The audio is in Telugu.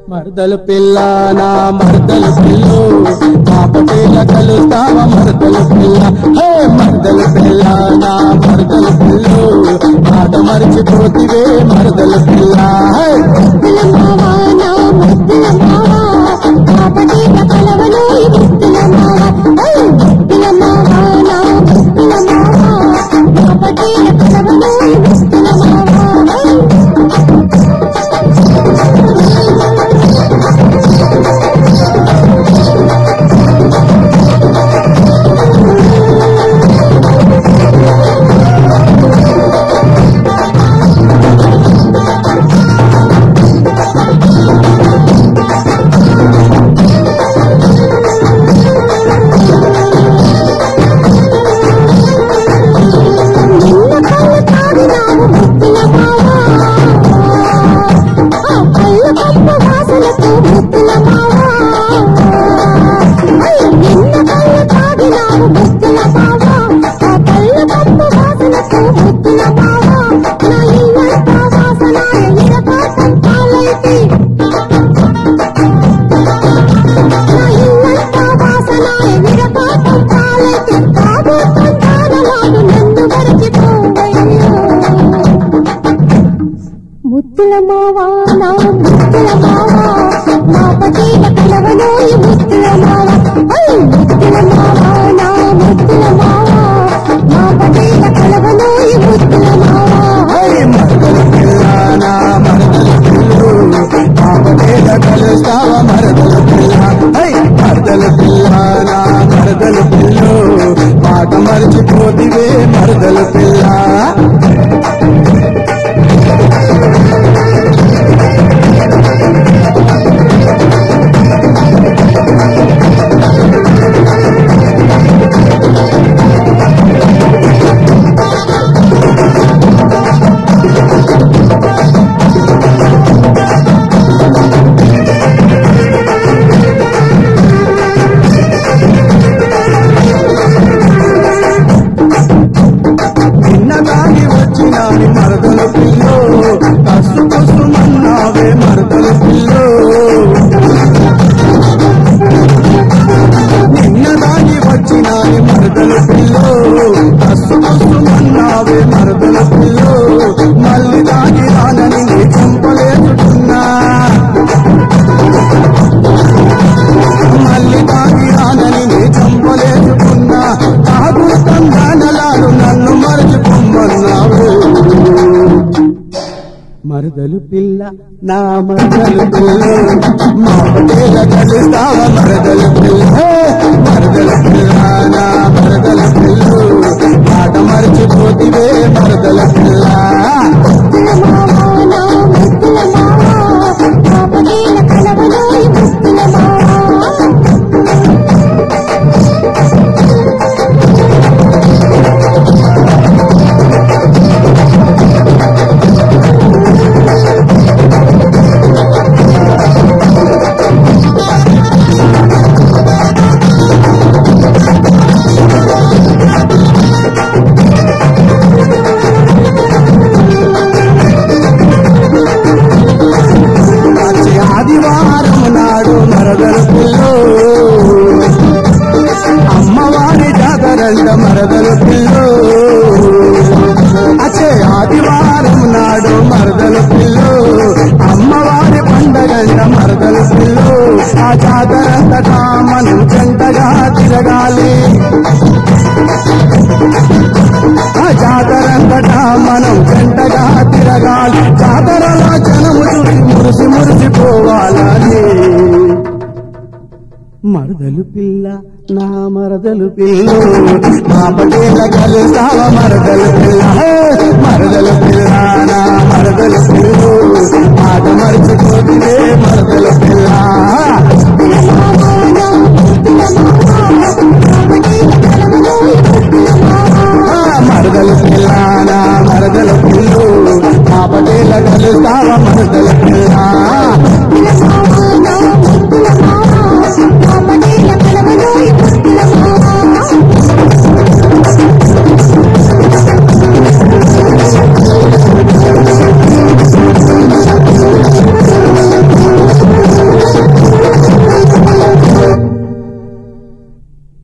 మరదలు పిల్ల నా మరదలు పిల్లు మా పటేల కలుస్తావా మరదలు పిల్ల హే మరదలు పిల్ల నా మరదలు పిల్లు మాట మరిచిపోతివే మరదలు పిల్ల హే ముద్దుల మావా నా ముద్దుల మావా కాపటీల కలవను ఈ ముద్దుల మావా ఓయ్ ముద్దుల మావా నా ముద్దుల మావా కాపటీల కలవను ఈ ముద్దుల మావా ఓయ్ నిన్న కళ్ళు తాగినావు ముద్దుల మావా ఆ కళ్ళు కప్పు వాసనకు ముద్దుల మావా ఓయ్ నిన్న కళ్ళు తాగినావు ముద్దుల మావా ఆ కళ్ళు కప్పు వాసనకు ముద్దుల మావా నా ఇల్లంతా వాసన ఎరపాటం పాలైతే నా ఇల్లంతా వాసన ఎరపాటం పాలైతే కాబోతుంటానలాడు నన్ను మరచిపోవయ్యో ముద్దుల మావా నా ముద్దుల మావా మా పటేల కలవలో ఈ ముద్దుల మావా ఓయ్ ముద్దుల మావా నా ముద్దుల మావా మా పటేల కలవలో ఈ ముద్దుల మావా హే మరదలు పిల్ల నా మరదలు పిల్లు మా పటేల కలుస్తావా మరదలు పిల్ల హే మరదలు పిల్ల నా మరదలు పిల్లు మాట మరిచిపోతివే మరదలు పిల్ల నిన్నదాని వచ్చినాని మరదలు పిల్లు కసు కుసుమన్నావే మరదలు పిల్లు నిన్నదాని వచ్చినాని మరదలు పిల్లు కసు కుసుమన్నావే మరదలు పిల్లు మళ్ళీ దాని రానని నీ చంపలేచుకున్నా మళ్ళీ దాని రానని నీ చంపలేచుకున్నా తాగు తందానలాడు నన్ను మరచిపోమన్నావు మరదలు పిల్ల నా మరదలు పిల్ల మా పటేల కలుస్తావా మరదలు పిల్ల హే! మరదలు పిల్ల నా మరదలు పిల్ల మాట మరిచిపోతివే మరదలు పిల్ల ముద్దుల మావా నా ముద్దుల మావా మా పటేల కలవలో ఈ ముద్దుల మావా వచ్చే ఆదివారం నాడు మరదలు పిల్లు అమ్మవారి జాతరంట మరదలు పిల్లు అచ్చే ఆదివారం నాడు మరదలు పిల్లు అమ్మవారి పండగంట మరదలు పిల్లు ఆ జాతరంతటా మనం జంటగా తిరగాలి ఆ జాతరంతటా మనం జంటగా తిరగాలి జాతరలో జనము చూసి మురిసి మురిసిపోవాలని మరదలు పిల్ల నా మరదలు పిల్ల మా పటేల కలుస్తావ మరదలు పిల్ల హే! మరదలు పిల్ల నా మరదలు పిల్ల మాట